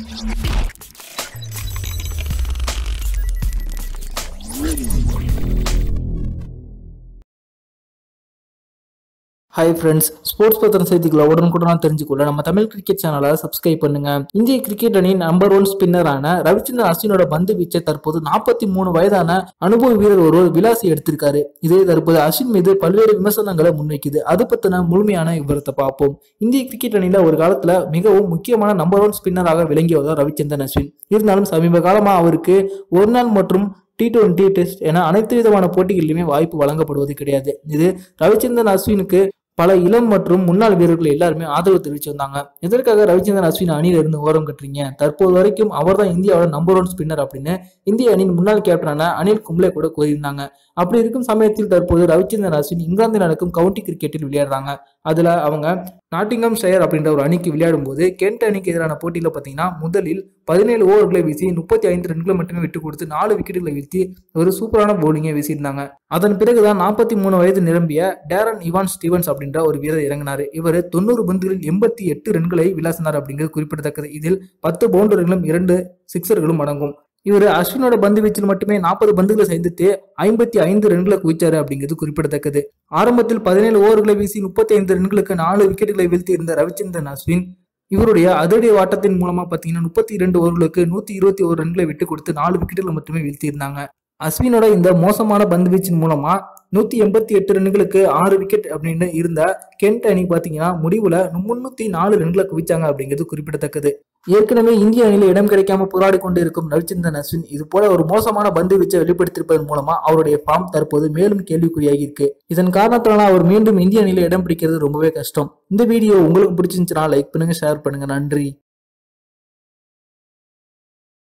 hi friends sports பத்திர செய்திகளை உடனுக்குடன் தெரிஞ்சுக்கொள்ள நம்ம தமிழ் கிரிக்கெட் சேனலை சப்ஸ்கிரைப் பண்ணுங்க இந்திய கிரிக்கெட் அணியின் நம்பர் ஒன் ஸ்பின்னரான ரவிச்சந்திரன் அஸ்வினோட பந்து வீச்சை தற்போது நாற்பத்தி மூணு வயதான அனுபவ வீரர் ஒருவர் விலாசி எடுத்திருக்காரு இது தற்போது அஸ்வின் மீது பல்வேறு விமர்சனங்களை முன்வைக்குது அது பத்தின முழுமையான விவரத்தை பார்ப்போம் இந்திய கிரிக்கெட் அணியில ஒரு காலத்துல மிகவும் முக்கியமான நம்பர் ஒன் ஸ்பின்னராக விளங்கியவர் ரவிச்சந்திரன் அஸ்வின் இருந்தாலும் சமீப காலமா அவருக்கு ஒரு நாள் மற்றும் டி டுவெண்ட்டி டெஸ்ட் என அனைத்து விதமான போட்டிகளிலுமே வாய்ப்பு வழங்கப்படுவது கிடையாது இது ரவிச்சந்திரன் அஸ்வினுக்கு பல இளம் மற்றும் முன்னாள் வீரர்கள் எல்லாருமே ஆதரவு தெரிவிச்சு வந்தாங்க இதற்காக ரவிச்சந்திரன் அஸ்வின் அணியில இருந்து ஓரம் கட்டுறீங்க தற்போது வரைக்கும் அவர் தான் இந்தியாவோட நம்பர் ஒன் ஸ்பின்னர் அப்படின்னு இந்திய அணியின் முன்னாள் கேப்டனான அனில் கும்ளே கூட கூறியிருந்தாங்க அப்படி இருக்கும் சமயத்தில் தற்போது ரவிச்சந்திரன் அஸ்வின் இங்கிலாந்தில் நடக்கும் கவுண்டி கிரிக்கெட்டில் விளையாடுறாங்க அதுல அவங்க நாட்டிங்கம் ஷயர் அப்படின்ற ஒரு அணிக்கு விளையாடும் போது கென்ட் அணிக்கு எதிரான போட்டியில பாத்தீங்கன்னா முதலில் பதினேழு ஓவர்களை வீசி முப்பத்தி ஐந்து ரன்களை மட்டுமே விட்டு கொடுத்து நாலு விக்கெட்டுகளை வீழ்த்தி ஒரு சூப்பரான பவுலிங்கை வீசியிருந்தாங்க அதன் பிறகுதான் நாற்பத்தி மூணு வயது நிரம்பிய டேரன் இவான் ஸ்டீவன்ஸ் அப்படின்ற ஒரு வீரர் இறங்கினார் இவர் தொண்ணூறு பந்துகளில் எண்பத்தி எட்டு ரன்களை விளாசினார் அப்படிங்கிறது குறிப்பிடத்தக்கது இதில் பத்து பவுண்டர்களும் இரண்டு சிக்ஸர்களும் அடங்கும் இவர் அஸ்வினோட பந்து வீச்சில் மட்டுமே நாற்பது பந்துகளை சந்தித்து ஐம்பத்தி ஐந்து ரன்களை குவிச்சாரு அப்படிங்கிறது குறிப்பிடத்தக்கது ஆரம்பத்தில் பதினேழு ஓவர்களை வீசி முப்பத்தி ஐந்து ரன்களுக்கு நாலு விக்கெட்டுகளை வீழ்த்தி இருந்த ரவிச்சந்திரன் அஸ்வின் இவருடைய அதிரடி ஆட்டத்தின் மூலமா பாத்தீங்கன்னா முப்பத்தி இரண்டு ஓவர்களுக்கு நூத்தி இருபத்தி ஒரு ரன்களை விட்டு கொடுத்து நாலு விக்கெட்டுகளை மட்டுமே வீழ்த்தியிருந்தாங்க அஸ்வினோட இந்த மோசமான பந்து வீச்சின் மூலமா நூத்தி எண்பத்தி எட்டு ரன்களுக்கு ஆறு விக்கெட் அப்படின்னு இருந்த கென்ட் அணி பாத்தீங்கன்னா முடிவுல முன்னூத்தி நாலு ரன்களை குவிச்சாங்க அப்படிங்கிறது குறிப்பிடத்தக்கது ஏற்கனவே இந்திய அணியில இடம் கிடைக்காம போராடி கொண்டு இருக்கும் ரவிச்சந்திரன் அஸ்வின் இது போல ஒரு மோசமான பந்து வீச்சை வெளிப்படுத்தியிருப்பதன் மூலமா அவருடைய ஃபார்ம் தற்போது மேலும் கேள்விக்குறியாகி இருக்கு இதன் காரணத்தினால அவர் மீண்டும் இந்திய அணியில இடம் பிடிக்கிறது ரொம்பவே கஷ்டம் இந்த வீடியோ உங்களுக்கு பிடிச்சிருந்துச்சுன்னா லைக் பண்ணுங்க ஷேர் பண்ணுங்க நன்றி